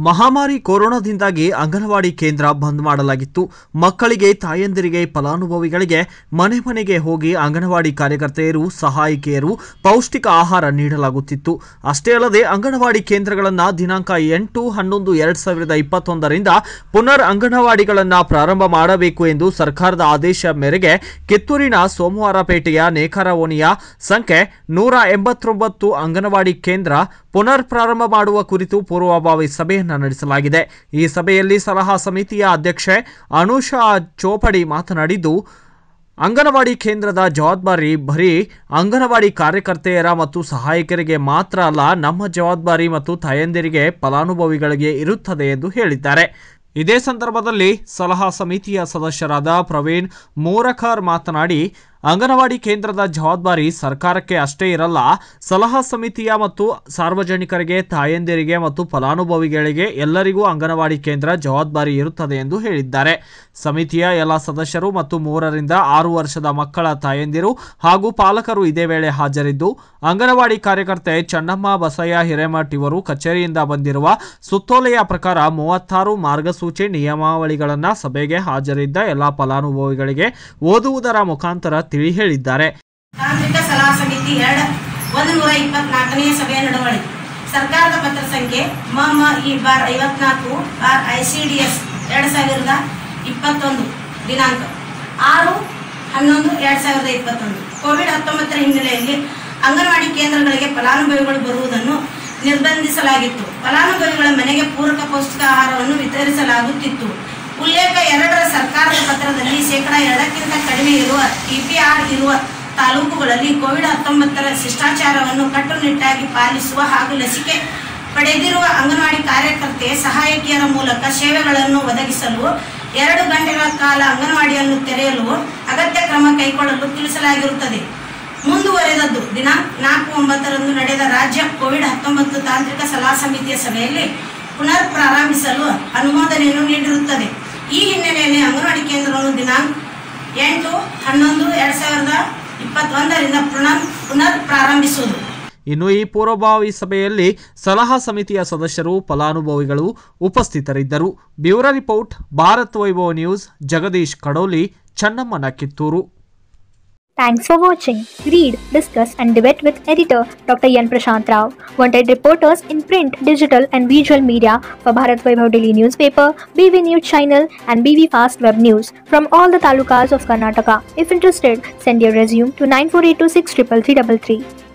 ಮಹಾಮಾರಿ ಕೊರೋನಾದಿಂದಾಗಿ ಅಂಗನವಾಡಿ ಕೇಂದ್ರ ಬಂದ್ ಮಾಡಲಾಗಿತ್ತು ಮಕ್ಕಳಿಗೆ ತಾಯಂದಿರಿಗೆ ಫಲಾನುಭವಿಗಳಿಗೆ ಮನೆ ಮನೆಗೆ ಹೋಗಿ ಅಂಗನವಾಡಿ ಕಾರ್ಯಕರ್ತೆಯರು ಸಹಾಯಕಿಯರು ಪೌಷ್ಟಿಕ ಆಹಾರ ನೀಡಲಾಗುತ್ತಿತ್ತು ಅಷ್ಟೇ ಅಲ್ಲದೆ ಅಂಗನವಾಡಿ ಕೇಂದ್ರಗಳನ್ನು ದಿನಾಂಕ ಎಂಟು ಹನ್ನೊಂದು ಎರಡ್ ಸಾವಿರದ ಇಪ್ಪತ್ತೊಂದರಿಂದ ಪುನರ್ ಅಂಗನವಾಡಿಗಳನ್ನು ಪ್ರಾರಂಭ ಮಾಡಬೇಕು ಎಂದು ಸರ್ಕಾರದ ಆದೇಶ ಮೇರೆಗೆ ಕಿತ್ತೂರಿನ ಸೋಮವಾರಪೇಟೆಯ ನೇಕಾರ ಓಣಿಯ ಸಂಖ್ಯೆ ನೂರ ಎಂಬತ್ತೊಂಬತ್ತು ಅಂಗನವಾಡಿ ಕೇಂದ್ರ ಪುನರ್ ಪ್ರಾರಂಭ ಮಾಡುವ ಕುರಿತು ಪೂರ್ವಭಾವಿ ಸಭೆಯನ್ನು ನಡೆಸಲಾಗಿದೆ ಈ ಸಭೆಯಲ್ಲಿ ಸಲಹಾ ಸಮಿತಿಯ ಅಧ್ಯಕ್ಷೆ ಅನುಷಾ ಚೋಪಡಿ ಮಾತನಾಡಿದ್ದು ಅಂಗನವಾಡಿ ಕೇಂದ್ರದ ಜವಾಬ್ದಾರಿ ಬರೀ ಅಂಗನವಾಡಿ ಕಾರ್ಯಕರ್ತೆಯರ ಮತ್ತು ಸಹಾಯಕರಿಗೆ ಮಾತ್ರ ಅಲ್ಲ ನಮ್ಮ ಜವಾಬ್ದಾರಿ ಮತ್ತು ತಾಯಂದಿರಿಗೆ ಫಲಾನುಭವಿಗಳಿಗೆ ಇರುತ್ತದೆ ಎಂದು ಹೇಳಿದ್ದಾರೆ ಇದೇ ಸಂದರ್ಭದಲ್ಲಿ ಸಲಹಾ ಸಮಿತಿಯ ಸದಸ್ಯರಾದ ಪ್ರವೀಣ್ ಮೂರಖರ್ ಮಾತನಾಡಿ ಅಂಗನವಾಡಿ ಕೇಂದ್ರದ ಜವಾಬ್ದಾರಿ ಸರ್ಕಾರಕ್ಕೆ ಅಷ್ಟೇ ಇರಲ್ಲ ಸಲಹಾ ಸಮಿತಿಯ ಮತ್ತು ಸಾರ್ವಜನಿಕರಿಗೆ ತಾಯಂದಿರಿಗೆ ಮತ್ತು ಫಲಾನುಭವಿಗಳಿಗೆ ಎಲ್ಲರಿಗೂ ಅಂಗನವಾಡಿ ಕೇಂದ್ರ ಜವಾಬ್ದಾರಿ ಇರುತ್ತದೆ ಎಂದು ಹೇಳಿದ್ದಾರೆ ಸಮಿತಿಯ ಎಲ್ಲ ಸದಸ್ಯರು ಮತ್ತು ಮೂರರಿಂದ ಆರು ವರ್ಷದ ಮಕ್ಕಳ ತಾಯಂದಿರು ಹಾಗೂ ಪಾಲಕರು ಇದೇ ವೇಳೆ ಹಾಜರಿದ್ದು ಅಂಗನವಾಡಿ ಕಾರ್ಯಕರ್ತೆ ಚನ್ನಮ್ಮ ಬಸಯ್ಯ ಹಿರೇಮಠ್ ಇವರು ಕಚೇರಿಯಿಂದ ಬಂದಿರುವ ಸುತ್ತೋಲೆಯ ಪ್ರಕಾರ ಮೂವತ್ತಾರು ಮಾರ್ಗಸೂಚಿ ನಿಯಮಾವಳಿಗಳನ್ನು ಸಭೆಗೆ ಹಾಜರಿದ್ದ ಎಲ್ಲ ಫಲಾನುಭವಿಗಳಿಗೆ ಓದುವುದರ ಮುಖಾಂತರ ತಿಳಿ ಹೇಳಿದ್ದಾರೆ ತಾಂತ್ರಿಕ ಸಲಹಾ ಸಮಿತಿ ಎರಡು ಒಂದು ನೂರ ಇಪ್ಪತ್ನಾಲ್ಕನೇ ಸಭೆಯ ನಡವಳಿಕೆ ಸರ್ಕಾರದ ಪತ್ರ ಸಂಖ್ಯೆ ಮಮ ಇ ಬಾರ್ ಐವತ್ನಾಲ್ಕು bar I C D S ಎರಡು ಸಾವಿರದ ಇಪ್ಪತ್ತೊಂದು ದಿನಾಂಕ ಆರು ಹನ್ನೊಂದು ಎರಡು ಸಾವಿರದ ಇಪ್ಪತ್ತೊಂದು ಕೋವಿಡ್ ಹತ್ತೊಂಬತ್ತರ ಹಿನ್ನೆಲೆಯಲ್ಲಿ ಅಂಗನವಾಡಿ ಕೇಂದ್ರಗಳಿಗೆ ಫಲಾನುಭವಿಗಳು ಬರುವುದನ್ನು ನಿರ್ಬಂಧಿಸಲಾಗಿತ್ತು ಫಲಾನುಭವಿಗಳ ಮನೆಗೆ ಪೂರಕ ಪೌಷ್ಟಿಕ ಆಹಾರವನ್ನು ವಿತರಿಸಲಾಗುತ್ತಿತ್ತು ಉಲ್ಲೇಖ ಎರಡರ ಸರ್ಕಾರದ ಪತ್ರದಲ್ಲಿ ಶೇಕಡಾ ಎರಡಕ್ಕಿಂತ ಕಡಿಮೆ ಇರುವ ಟಿಪಿಆರ್ ಇರುವ ತಾಲೂಕುಗಳಲ್ಲಿ ಕೋವಿಡ್ ಹತ್ತೊಂಬತ್ತರ ಶಿಷ್ಟಾಚಾರವನ್ನು ಕಟ್ಟುನಿಟ್ಟಾಗಿ ಪಾಲಿಸುವ ಹಾಗೂ ಲಸಿಕೆ ಪಡೆದಿರುವ ಅಂಗನವಾಡಿ ಕಾರ್ಯಕರ್ತೆ ಸಹಾಯಕಿಯರ ಮೂಲಕ ಸೇವೆಗಳನ್ನು ಒದಗಿಸಲು ಎರಡು ಗಂಟೆಗಳ ಕಾಲ ಅಂಗನವಾಡಿಯನ್ನು ತೆರೆಯಲು ಅಗತ್ಯ ಕ್ರಮ ಕೈಗೊಳ್ಳಲು ತಿಳಿಸಲಾಗಿರುತ್ತದೆ ಮುಂದುವರೆದದ್ದು ದಿನಾಂಕ ನಾಲ್ಕು ಒಂಬತ್ತರಂದು ನಡೆದ ರಾಜ್ಯ ಕೋವಿಡ್ ಹತ್ತೊಂಬತ್ತು ತಾಂತ್ರಿಕ ಸಲಹಾ ಸಮಿತಿಯ ಸಭೆಯಲ್ಲಿ ಪುನರ್ ಪ್ರಾರಂಭಿಸಲು ಅನುಮೋದನೆಯನ್ನು ನೀಡಿರುತ್ತದೆ ಈ ಹಿನ್ನೆಲೆಯಲ್ಲಿ ಅಂಗನವಾಡಿ ಕೇಂದ್ರವನ್ನು ದಿನಾಂಕ ಎಂಟು ಹನ್ನೊಂದು ಎರಡು ಸಾವಿರದ ಇಪ್ಪತ್ತೊಂದರಿಂದ ಪುನರ್ ಪುನರ್ ಪ್ರಾರಂಭಿಸುವುದು ಇನ್ನು ಈ ಪೂರ್ವಭಾವಿ ಸಭೆಯಲ್ಲಿ ಸಲಹಾ ಸಮಿತಿಯ ಸದಸ್ಯರು ಫಲಾನುಭವಿಗಳು ಉಪಸ್ಥಿತರಿದ್ದರು bureau report Bharat Vaibhav news Jagadish Kadoli ಚನ್ನಮ್ಮನ Kittur Thanks for watching. Read, discuss, and debate with editor Dr. Yan Prashant Rao. Wanted reporters in print, digital, and visual media for Bharat Vaibhav Daily newspaper, BV News channel, and BV Fast Web News from all the talukas of Karnataka. If interested, send your resume to 9482633333.